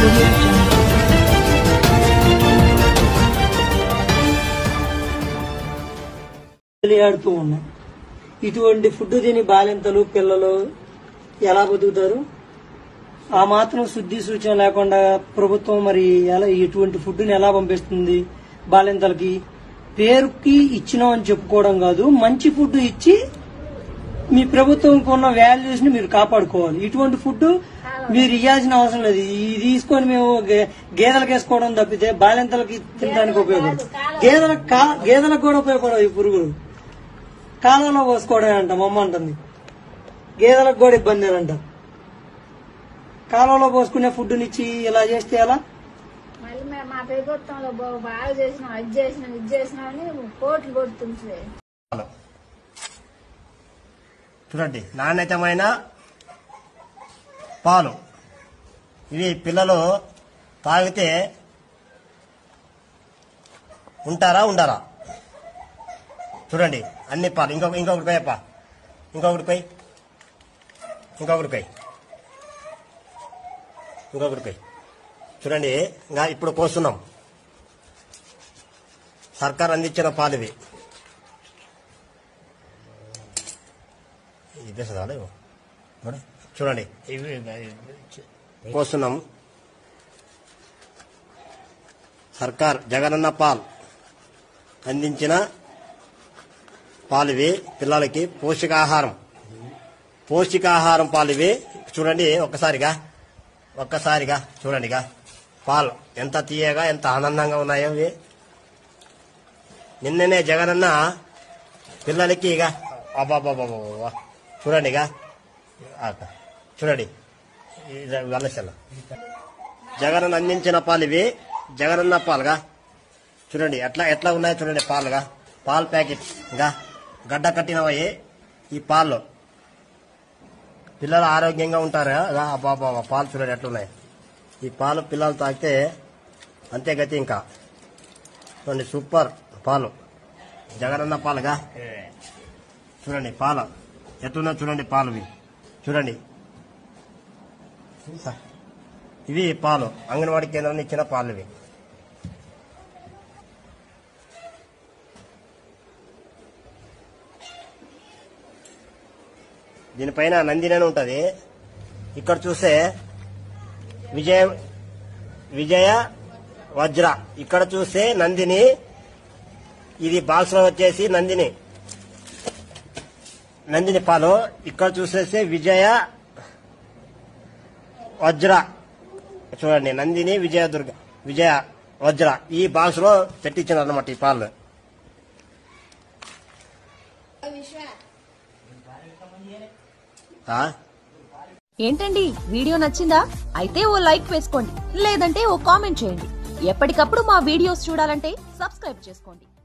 audio jungle. ఆడుతూ ఉన్నాం ఇటువంటి ఫుడ్ తిని బాలింతలు పిల్లలు ఎలా బతుకుతారు ఆ మాత్రం శుద్ధి సూచన లేకుండా ప్రభుత్వం మరి ఎలా ఇటువంటి ఫుడ్ని ఎలా పంపిస్తుంది బాలింతలకి పేరుకి ఇచ్చినాం అని చెప్పుకోవడం కాదు మంచి ఫుడ్ ఇచ్చి మీ ప్రభుత్వంకి ఉన్న వాల్యూస్ ని మీరు కాపాడుకోవాలి ఇటువంటి ఫుడ్ మీరు ఇవ్వాల్సిన అవసరం లేదు ఇది తీసుకొని మేము గే- గేదెలకు వేసుకోవడం తప్పితే బాలింతలకి తినడానికి ఉపయోగపడదు గేదెలకు కా- గేదెలకు కూడా ఉపయోగపడవు ఈ పురుగులు కాలంలో పోసుకోవడమే అంట మా అమ్మ అంటుంది గేదెలకు కూడా ఇబ్బంది అంట కాలంలో పోసుకునే ఫుడ్ ఇచ్చి ఇలా చేస్తే ఎలా మళ్ళీ మేము మా ప్రభుత్వంలో బా- బాగా చేసినాం అది చేసినాం ఇది చేసినాం అని కోట్లు కొడుతుంది పాలు. చూడండి నాణ్యతమైన పాలు ఇవి పిల్లలు తాగితే ఉంటారా ఉండరా చూడండి అన్ని పాలు ఇంకొక ఇంకొకటి పోయప్ప ఇంకొకటి పోయి ఇంకొకటి పోయి ఇంకొకటి పోయి చూడండి ఇంకా ఇప్పుడు కోస్తున్నాం సర్కార్ అందించిన పాలు ఇవి ఇదే చదవాలి మరి చూడండి ఇవి కోస్తున్నాం సర్కార్ జగనన్న పాల్ అందించిన పాలివి పిల్లలకి పోషకాహారం పౌష్టికాహారం పాలివి చూడండి ఒక్కసారిగా ఒక్కసారిగా చూడండిగా పాలు ఎంత తీయగా ఎంత ఆనందంగా ఉన్నాయో ఇవి నిన్ననే జగనన్న పిల్లలకి ఇక అబ్బాబాబాబా చూడండి ఇక ఆక. చూడండి వెళ్ళసల జగనన్న అందించిన పాలు ఇవి జగనన్న పాలుగా చూడండి ఎట్లా ఎట్లా ఉన్నాయో చూడండి పాలుగా పాలు ప్యాకెట్స్ ఇంకా గడ్డ కట్టినవి ఈ పాలు పిల్లలు ఆరోగ్యంగా ఉంటారు బాబా పాలు చూడండి ఎట్లున్నాయి ఈ పాలు పిల్లలు తాగితే అంతే గతి ఇంకా చూడండి సూపర్ పాలు జగనన్న పాలుగా చూడండి పాలు ఎట్లున్నా చూడండి పాలు ఇవి చూడండి ఇవి పాలు అంగన్వాడీ కేంద్రాన్ని ఇచ్చిన పాలు ఇవి దీనిపైన నందిని అని ఉంటది ఇక్కడ చూస్తే విజయ విజయ వజ్ర ఇక్కడ చూస్తే నందిని ఇది బాక్స్ లో వచ్చేసి నందిని నందిని పాలు ఇక్కడ చూసేస్తే విజయ వజ్ర చూడండి నందిని విజయ దుర్గ విజయ వజ్ర ఈ బాక్స్ లో పెట్టించారు అనమాట ఈ పాలు ఆ? ఏంటండి వీడియో నచ్చిందా అయితే ఓ లైక్ వేసుకోండి లేదంటే ఓ కామెంట్ చేయండి ఎప్పటికప్పుడు మా వీడియోస్ చూడాలంటే సబ్స్క్రైబ్ చేసుకోండి